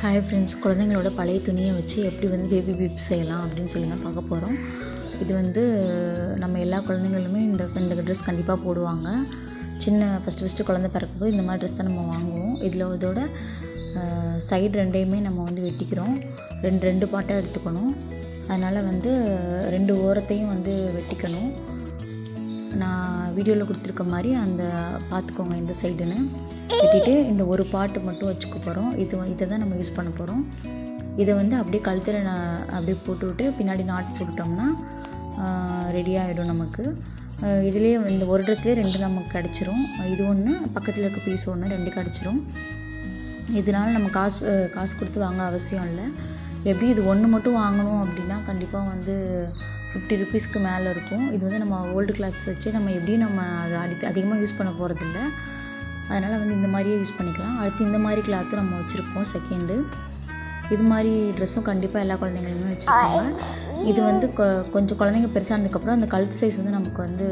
hi friends குழந்தைங்களோட பழைய துணியை வச்சு எப்படி வந்து பேபி பீப் செய்யலாம் அப்படின்னு சொல்லி தான் பார்க்க போகிறோம் இது வந்து நம்ம எல்லா குழந்தைங்களுமே இந்த இந்த ட்ரெஸ் கண்டிப்பாக போடுவாங்க சின்ன ஃபஸ்ட்டு ஃபஸ்ட்டு குழந்த பிறக்கும்போது இந்த மாதிரி ட்ரெஸ் தான் நம்ம வாங்குவோம் இதில் இதோட சைடு ரெண்டையுமே நம்ம வந்து வெட்டிக்கிறோம் ரெண்டு ரெண்டு பாட்டாக எடுத்துக்கணும் அதனால் வந்து ரெண்டு ஓரத்தையும் வந்து வெட்டிக்கணும் நான் வீடியோவில் கொடுத்துருக்க மாதிரி அந்த பார்த்துக்கோங்க இந்த சைடுன்னு வெட்டிட்டு இந்த ஒரு பாட்டு மட்டும் வச்சுக்க போகிறோம் இது இதை தான் நம்ம யூஸ் பண்ண போகிறோம் இதை வந்து அப்படியே கழுத்தில் நான் அப்படியே போட்டுவிட்டு பின்னாடி நாட் போட்டுட்டோம்னா ரெடி ஆகிடும் நமக்கு இதுலேயே இந்த ஒரு ட்ரெஸ்லேயே ரெண்டு நமக்கு கிடச்சிரும் இது ஒன்று பக்கத்தில் இருக்க பீஸ் ஒன்று ரெண்டு கிடச்சிரும் இதனால் நம்ம காசு காசு கொடுத்து வாங்க அவசியம் இல்லை எப்படி இது ஒன்று மட்டும் வாங்கணும் அப்படின்னா கண்டிப்பாக வந்து ஃபிஃப்டி ருபீஸ்க்கு மேலே இருக்கும் இது வந்து நம்ம ஓல்டு கிளாத்ஸ் வச்சு நம்ம எப்படியும் நம்ம அதை அடி அதிகமாக யூஸ் பண்ண போகிறதில்ல அதனால் வந்து இந்த மாதிரியே யூஸ் பண்ணிக்கலாம் அடுத்து இந்த மாதிரி கிளாத்தும் நம்ம வச்சுருப்போம் செகண்டு இது மாதிரி ட்ரெஸ்ஸும் கண்டிப்பாக எல்லா குழந்தைங்களுமே வச்சுருப்பாங்க இது வந்து கொ கொஞ்சம் குழந்தைங்க பெருசானதுக்கப்புறம் அந்த கழுத்து சைஸ் வந்து நமக்கு வந்து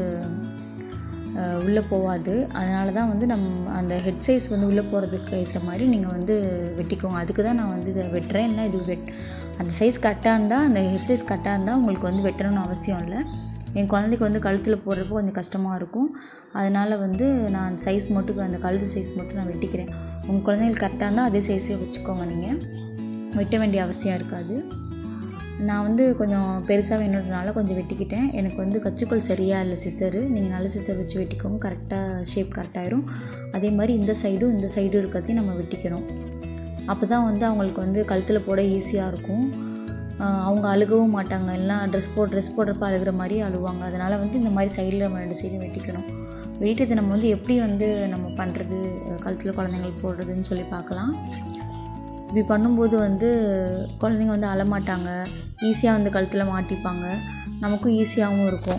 உள்ளே போகாது அதனால தான் வந்து நம் அந்த ஹெட் சைஸ் வந்து உள்ளே போகிறதுக்கு ஏற்ற மாதிரி நீங்கள் வந்து வெட்டிக்கோங்க அதுக்கு தான் நான் வந்து இதை வெட்டுறேன் இல்லை இது வெட் அந்த சைஸ் கரெக்டாக இருந்தால் அந்த ஹெட் சைஸ் கரெக்டாக இருந்தால் உங்களுக்கு வந்து வெட்டணும்னு அவசியம் இல்லை என் குழந்தைக்கு வந்து கழுத்தில் போடுறப்போ கொஞ்சம் கஷ்டமாக இருக்கும் அதனால் வந்து நான் அந்த சைஸ் மட்டும் அந்த கழுத்து சைஸ் மட்டும் நான் வெட்டிக்கிறேன் உங்கள் குழந்தைங்களுக்கு கரெக்டாக இருந்தால் அதே சைஸே வச்சுக்கோங்க நீங்கள் வெட்ட வேண்டிய அவசியம் இருக்காது நான் வந்து கொஞ்சம் பெருசாக வேணுன்றனால கொஞ்சம் வெட்டிக்கிட்டேன் எனக்கு வந்து கத்திரிக்கோள் சரியாக இல்லை சிசரு நீங்கள் நல்ல சிசர் வச்சு வெட்டிக்கோங்க கரெக்டாக ஷேப் கரெக்டாயிரும் அதே மாதிரி இந்த சைடும் இந்த சைடும் இருக்கிறதையும் நம்ம வெட்டிக்கணும் அப்போ தான் வந்து அவங்களுக்கு வந்து கழுத்தில் போட ஈஸியாக இருக்கும் அவங்க அழுகவும் மாட்டாங்க எல்லாம் ட்ரெஸ் போ ட்ரெஸ் போடுறப்ப அழுகிற மாதிரி அழுவாங்க அதனால் வந்து இந்த மாதிரி சைடில் நம்ம ரெண்டு சைடும் வெட்டிக்கணும் வெட்டிட்டு நம்ம வந்து எப்படி வந்து நம்ம பண்ணுறது கழுத்தில் குழந்தைங்களுக்கு போடுறதுன்னு சொல்லி பார்க்கலாம் இப்படி பண்ணும்போது வந்து குழந்தைங்க வந்து அழமாட்டாங்க ஈஸியாக வந்து கழுத்தில் மாட்டிப்பாங்க நமக்கும் ஈஸியாகவும் இருக்கும்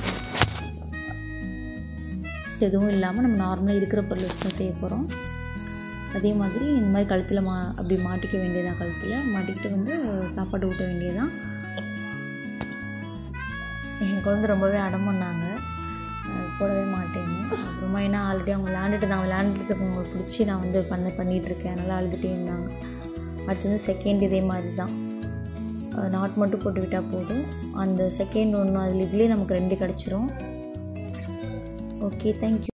எதுவும் இல்லாமல் நம்ம நார்மலாக இருக்கிற பொருள் வச்சு தான் செய்ய போகிறோம் அதே மாதிரி இந்த மாதிரி கழுத்தில் மா அப்படி மாட்டிக்க வேண்டியதான் கழுத்தில் மாட்டிக்கிட்டு வந்து சாப்பாடு ஊட்ட வேண்டியதான் என் குழந்தை ரொம்பவே அடம் பண்ணாங்க போடவே மாட்டேன்னு அப்புறமா ஏன்னா ஆல்ரெடி அவங்க விளாண்டுட்டு நான் விளாண்டுறதுக்கு அவங்களுக்கு பிடிச்சி நான் வந்து பண்ண பண்ணிகிட்ருக்கேன் அதனால் அழுதுகிட்டே இருந்தாங்க அடுத்து வந்து செகண்ட் இதே மாதிரி தான் நாட் மட்டும் போட்டு விட்டால் போதும் அந்த செகண்ட் ஒன்று அதில் இதுலேயே நமக்கு ரெண்டு கிடச்சிரும் ஓகே தேங்க்யூ